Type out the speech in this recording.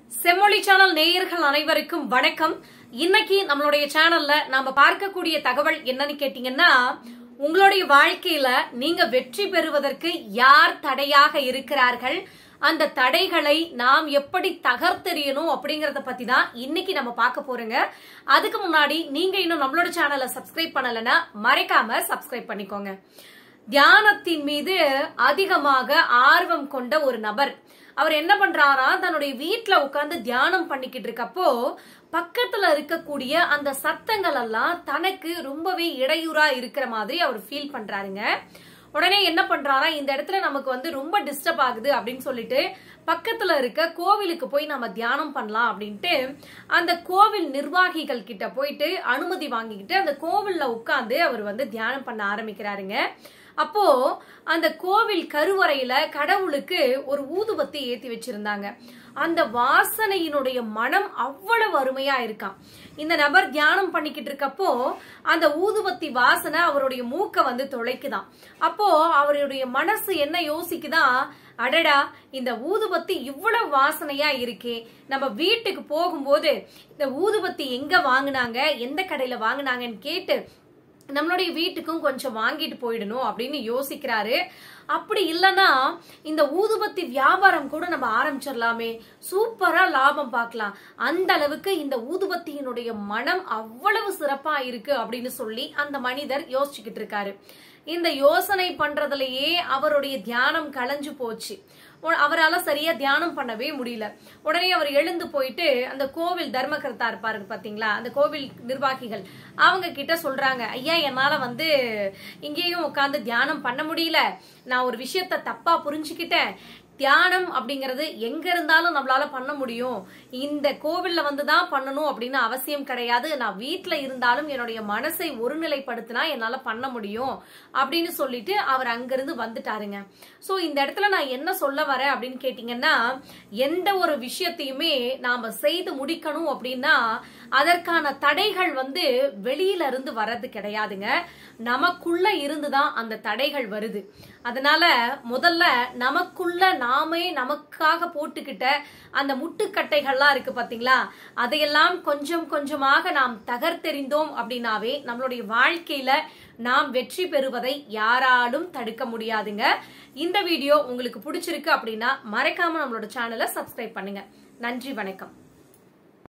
செம்மொழி சேனல் நேயர்கள் அனைவருக்கும் வணக்கம் இன்னைக்கு நம்மளுடைய சேனல்ல நாம பார்க்கக்கூடிய தகவல் என்னன்னு கேட்டீங்கன்னா உங்களுடைய வாழ்க்கையில நீங்க வெற்றி பெறுவதற்கு யார் தடையாக இருக்கிறார்கள் அந்த தடைகளை நாம் எப்படி தகர்த்தெறியணும் அப்படிங்கறத பத்தி தான் இன்னைக்கு நம்ம பார்க்க போறோங்க அதுக்கு முன்னாடி நீங்க இன்னும் நம்மளோட சேனலை சப்ஸ்கிரைப் பண்ணலைன்னா மறைக்காம சப்ஸ்கிரைப் பண்ணிக்கோங்க தியானத்தின் மீது அதிகமாக ஆர்வம் கொண்ட ஒரு நபர் அவர் என்ன பண்றாரா தன்னுடைய வீட்ல உட்கார்ந்து தியானம் பண்ணிக்கிட்டு இருக்கப்போ பக்கத்துல இருக்கக்கூடிய அந்த சத்தங்கள் எல்லாம் தனக்கு ரொம்பவே இடையூறா இருக்கிற மாதிரி அவர் ஃபீல் பண்றாருங்க உடனே என்ன பண்றாரா இந்த இடத்துல நமக்கு வந்து ரொம்ப டிஸ்டர்ப் ஆகுது அப்படின்னு சொல்லிட்டு பக்கத்துல இருக்க கோவிலுக்கு போய் நம்ம தியானம் பண்ணலாம் அப்படின்ட்டு அந்த கோவில் நிர்வாகிகள் கிட்ட போயிட்டு அனுமதி வாங்கிக்கிட்டு அந்த கோவில்ல உட்கார்ந்து அவர் வந்து தியானம் பண்ண ஆரம்பிக்கிறாருங்க அப்போ அந்த கோவில் கருவறையில கடவுளுக்கு ஒரு ஊதுபத்தி ஏத்தி வச்சிருந்தாங்க அந்த வாசனையினுடைய மனம் அவ்வளவு அருமையா இருக்கான் இந்த நபர் தியானம் பண்ணிக்கிட்டு இருக்கப்போ அந்த ஊதுபத்தி வாசனை அவருடைய மூக்க வந்து தொலைக்குதான் அப்போ அவருடைய மனசு என்ன யோசிக்குதான் அடடா இந்த ஊதுபத்தி இவ்வளவு வாசனையா இருக்கே நம்ம வீட்டுக்கு போகும்போது இந்த ஊதுபத்தி எங்க வாங்குனாங்க எந்த கடையில வாங்குனாங்கன்னு கேட்டு நம்மளுடைய வீட்டுக்கும் கொஞ்சம் வாங்கிட்டு போயிடணும் அப்படின்னு யோசிக்கிறாரு அப்படி இல்லைன்னா இந்த ஊதுபத்தி வியாபாரம் கூட நம்ம ஆரம்பிச்சிடலாமே சூப்பரா லாபம் பார்க்கலாம் அந்த அளவுக்கு இந்த ஊதுபத்தியினுடைய மனம் அவ்வளவு சிறப்பா இருக்கு அப்படின்னு சொல்லி அந்த மனிதர் யோசிச்சுக்கிட்டு இருக்காரு இந்த யோசனை பண்றதுலயே அவருடைய தியானம் களைஞ்சு போச்சு அவரால் சரியா தியானம் பண்ணவே முடியல உடனே அவர் எழுந்து போயிட்டு அந்த கோவில் தர்மகர்த்தா இருப்பாரு பாத்தீங்களா அந்த கோவில் நிர்வாகிகள் அவங்க கிட்ட சொல்றாங்க ஐயா என்னால வந்து இங்கேயும் உட்காந்து தியானம் பண்ண முடியல நான் ஒரு விஷயத்த தப்பா புரிஞ்சுக்கிட்டேன் தியானம் அப்படிங்கறது எங்க இருந்தாலும் நம்மளால பண்ண முடியும் இந்த கோவில்ல வந்து தான் பண்ணணும் அப்படின்னு அவசியம் கிடையாது நான் வீட்டுல இருந்தாலும் என்னுடைய மனசை ஒருநிலைப்படுத்தினா என்னால பண்ண முடியும் அப்படின்னு சொல்லிட்டு அவர் அங்கிருந்து வந்துட்டாருங்க சோ இந்த இடத்துல நான் என்ன சொல்ல வரேன் அப்படின்னு கேட்டீங்கன்னா எந்த ஒரு விஷயத்தையுமே நாம செய்து முடிக்கணும் அப்படின்னா அதற்கான தடைகள் வந்து வெளியில இருந்து வர்றது கிடையாதுங்க நமக்குள்ள இருந்துதான் அந்த தடைகள் வருது அதனால முதல்ல நமக்குள்ள நாமே நமக்காக போட்டுக்கிட்ட அந்த முட்டுக்கட்டைகள்லாம் இருக்கு பாத்தீங்களா அதையெல்லாம் கொஞ்சம் கொஞ்சமாக நாம் தகர்த்தெறிந்தோம் அப்படின்னாவே நம்மளுடைய வாழ்க்கையில நாம் வெற்றி பெறுவதை யாராலும் தடுக்க முடியாதுங்க இந்த வீடியோ உங்களுக்கு பிடிச்சிருக்கு அப்படின்னா மறைக்காம நம்மளோட சேனலை சப்ஸ்கிரைப் பண்ணுங்க நன்றி வணக்கம்